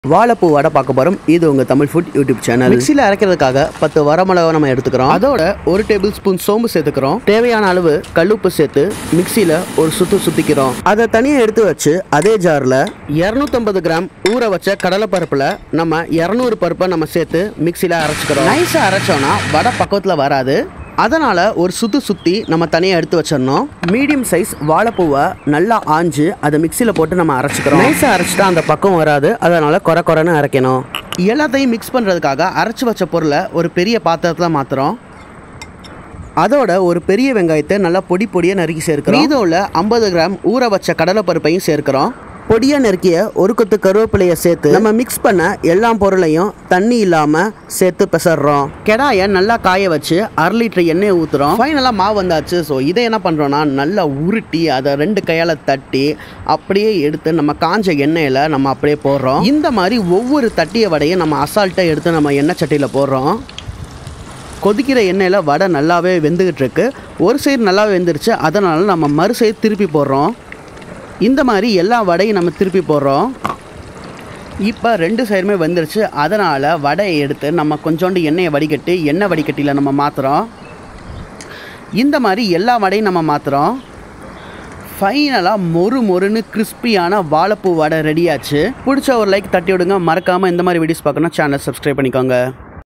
வாழைப்பூ வடை பார்க்க போகிறோம் இது உங்கள் தமிழ் ஃபுட் யூடியூப் சேனல் மிக்சியில் அரைக்கிறதுக்காக பத்து வரமிளகா நம்ம எடுத்துக்கிறோம் அதோட ஒரு டேபிள் ஸ்பூன் சோம்பு சேர்த்துக்கிறோம் தேவையான அளவு கல்லுப்பு சேர்த்து மிக்சியில் ஒரு சுத்து சுத்திக்கிறோம் அதை தனியாக எடுத்து வச்சு அதே ஜாரில் இரநூத்தம்பது கிராம் ஊற வச்ச கடலைப்பருப்பில் நம்ம இரநூறு பருப்பை நம்ம சேர்த்து மிக்சியில் அரைச்சிக்கிறோம் நைஸாக அரைச்சோன்னா வடை பக்கத்தில் வராது அதனால் ஒரு சுத்து சுற்றி நம்ம தனியாக எடுத்து வச்சிடணும் மீடியம் சைஸ் வாழைப்பூவை நல்லா ஆஞ்சு அதை மிக்சியில் போட்டு நம்ம அரைச்சிக்கிறோம் நைஸாக அரைச்சிட்டா அந்த பக்கம் வராது அதனால் குறை குறைன்னு அரைக்கணும் எல்லாத்தையும் மிக்ஸ் பண்ணுறதுக்காக அரைச்சி வச்ச பொருளை ஒரு பெரிய பாத்திரத்தில் மாற்றுறோம் அதோட ஒரு பெரிய வெங்காயத்தை நல்லா பொடி பொடியாக நறுக்கி சேர்க்கிறோம் இதோட ஐம்பது கிராம் ஊற வச்ச கடலைப்பருப்பையும் சேர்க்கிறோம் பொடியாக நறுக்கிய ஒரு கொத்து கருவேப்பிலையை சேர்த்து நம்ம மிக்ஸ் பண்ண எல்லா பொருளையும் தண்ணி இல்லாமல் சேர்த்து பிசறோம் கெடாயை நல்லா காய வச்சு அரை லிட்டர் எண்ணெயை ஊற்றுறோம் ஃபைனலாக மாவு வந்தாச்சு ஸோ இதை என்ன பண்ணுறோன்னா நல்லா உருட்டி அதை ரெண்டு கையால் தட்டி அப்படியே எடுத்து நம்ம காஞ்ச எண்ணெயில் நம்ம அப்படியே போடுறோம் இந்த மாதிரி ஒவ்வொரு தட்டிய வடையும் நம்ம அசால்ட்டாக எடுத்து நம்ம எண்ணெய் சட்டியில் போடுறோம் கொதிக்கிற எண்ணெயில் வடை நல்லாவே வெந்துக்கிட்டு இருக்கு ஒரு சைடு நல்லாவே வெந்துருச்சு அதனால நம்ம மறு சைடு திருப்பி போடுறோம் இந்த மாதிரி எல்லா வடையும் நம்ம திருப்பி போடுறோம் இப்போ ரெண்டு சைடுமே வெந்துருச்சு அதனால் வடையை எடுத்து நம்ம கொஞ்சோண்டு எண்ணெயை வடிகட்டி எண்ணெய் வடிகட்டியில் நம்ம மாற்றுறோம் இந்த மாதிரி எல்லா வடையும் நம்ம மாற்றுறோம் ஃபைனலாக மொறு மொறுன்னு கிறிஸ்பியான வாழைப்பூ வடை ரெடியாச்சு பிடிச்ச ஒரு லைக் தட்டி விடுங்க மறக்காமல் இந்த மாதிரி வீடியோஸ் பார்க்கணும் சேனல் சப்ஸ்கிரைப் பண்ணிக்கோங்க